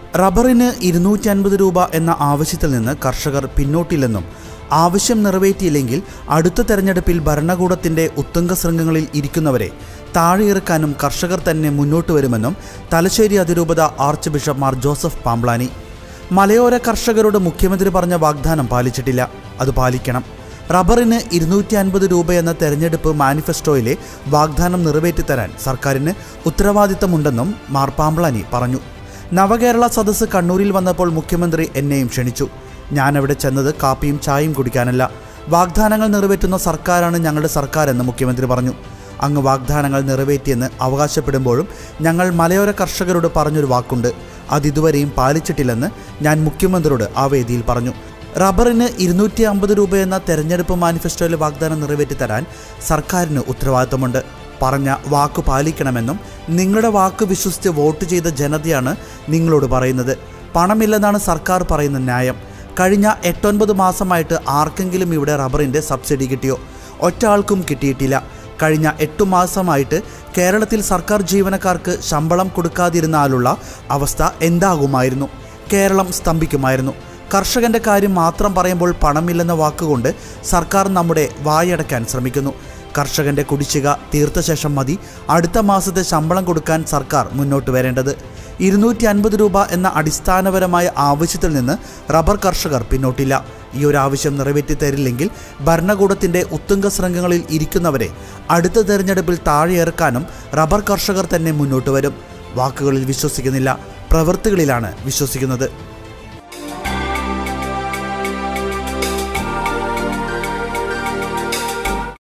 റബ്ബറിന് ഇരുന്നൂറ്റി അൻപത് രൂപ എന്ന ആവശ്യത്തിൽ നിന്ന് കർഷകർ പിന്നോട്ടില്ലെന്നും ആവശ്യം നിറവേറ്റിയില്ലെങ്കിൽ അടുത്ത തെരഞ്ഞെടുപ്പിൽ ഭരണകൂടത്തിന്റെ ഉത്തുംഗ ശൃംഗങ്ങളിൽ ഇരിക്കുന്നവരെ താഴെയിറക്കാനും കർഷകർ തന്നെ മുന്നോട്ട് വരുമെന്നും തലശ്ശേരി അതിരൂപത ആർച്ച് ബിഷപ്പ് മാർ ജോസഫ് പാംബ്ലാനി മലയോര കർഷകരോട് മുഖ്യമന്ത്രി പറഞ്ഞ വാഗ്ദാനം പാലിച്ചിട്ടില്ല അത് പാലിക്കണം റബ്ബറിന് ഇരുന്നൂറ്റി അൻപത് രൂപ എന്ന തെരഞ്ഞെടുപ്പ് മാനിഫെസ്റ്റോയിലെ വാഗ്ദാനം നിറവേറ്റിത്തരാൻ സർക്കാരിന് ഉത്തരവാദിത്തമുണ്ടെന്നും മാർ പാംബ്ലാനി പറഞ്ഞു നവകേരള സദസ്സ് കണ്ണൂരിൽ വന്നപ്പോൾ മുഖ്യമന്ത്രി എന്നെയും ക്ഷണിച്ചു ഞാനവിടെ ചെന്നത് കാപ്പിയും ചായയും കുടിക്കാനല്ല വാഗ്ദാനങ്ങൾ നിറവേറ്റുന്ന സർക്കാരാണ് ഞങ്ങളുടെ സർക്കാർ എന്ന് മുഖ്യമന്ത്രി പറഞ്ഞു അങ്ങ് വാഗ്ദാനങ്ങൾ നിറവേറ്റിയെന്ന് അവകാശപ്പെടുമ്പോഴും ഞങ്ങൾ മലയോര കർഷകരോട് പറഞ്ഞൊരു വാക്കുണ്ട് അതിതുവരെയും പാലിച്ചിട്ടില്ലെന്ന് ഞാൻ മുഖ്യമന്ത്രിയോട് ആ വേദിയിൽ പറഞ്ഞു റബ്ബറിന് ഇരുന്നൂറ്റി അമ്പത് രൂപ എന്ന തെരഞ്ഞെടുപ്പ് മാനിഫെസ്റ്റോയിലെ വാഗ്ദാനം നിറവേറ്റിത്തരാൻ സർക്കാരിന് ഉത്തരവാദിത്തമുണ്ട് പറഞ്ഞ വാക്ക് പാലിക്കണമെന്നും നിങ്ങളുടെ വാക്ക് വിശ്വസിച്ച് വോട്ട് ചെയ്ത ജനതയാണ് നിങ്ങളോട് പറയുന്നത് പണമില്ലെന്നാണ് സർക്കാർ പറയുന്ന ന്യായം കഴിഞ്ഞ എട്ടൊൻപത് മാസമായിട്ട് ആർക്കെങ്കിലും ഇവിടെ റബ്ബറിൻ്റെ സബ്സിഡി കിട്ടിയോ ഒറ്റ ആൾക്കും കിട്ടിയിട്ടില്ല കഴിഞ്ഞ എട്ടു മാസമായിട്ട് കേരളത്തിൽ സർക്കാർ ജീവനക്കാർക്ക് ശമ്പളം കൊടുക്കാതിരുന്നാലുള്ള അവസ്ഥ എന്താകുമായിരുന്നു കേരളം സ്തംഭിക്കുമായിരുന്നു കർഷകന്റെ കാര്യം മാത്രം പറയുമ്പോൾ പണമില്ലെന്ന വാക്കുകൊണ്ട് സർക്കാർ നമ്മുടെ വായടക്കാൻ ശ്രമിക്കുന്നു കർഷകന്റെ കുടിശ്ശിക തീർത്ത ശേഷം മതി അടുത്ത മാസത്തെ ശമ്പളം കൊടുക്കാൻ സർക്കാർ മുന്നോട്ട് വരേണ്ടത് ഇരുന്നൂറ്റി അൻപത് രൂപ എന്ന അടിസ്ഥാനപരമായ ആവശ്യത്തിൽ നിന്ന് റബ്ബർ കർഷകർ പിന്നോട്ടില്ല ഈ ഒരു ആവശ്യം നിറവേറ്റി തരില്ലെങ്കിൽ ഭരണകൂടത്തിന്റെ ഉത്തുംഗ ശൃംഗങ്ങളിൽ ഇരിക്കുന്നവരെ അടുത്ത തെരഞ്ഞെടുപ്പിൽ താഴെയിറക്കാനും റബ്ബർ കർഷകർ തന്നെ മുന്നോട്ട് വരും വാക്കുകളിൽ വിശ്വസിക്കുന്നില്ല പ്രവൃത്തികളിലാണ് വിശ്വസിക്കുന്നത്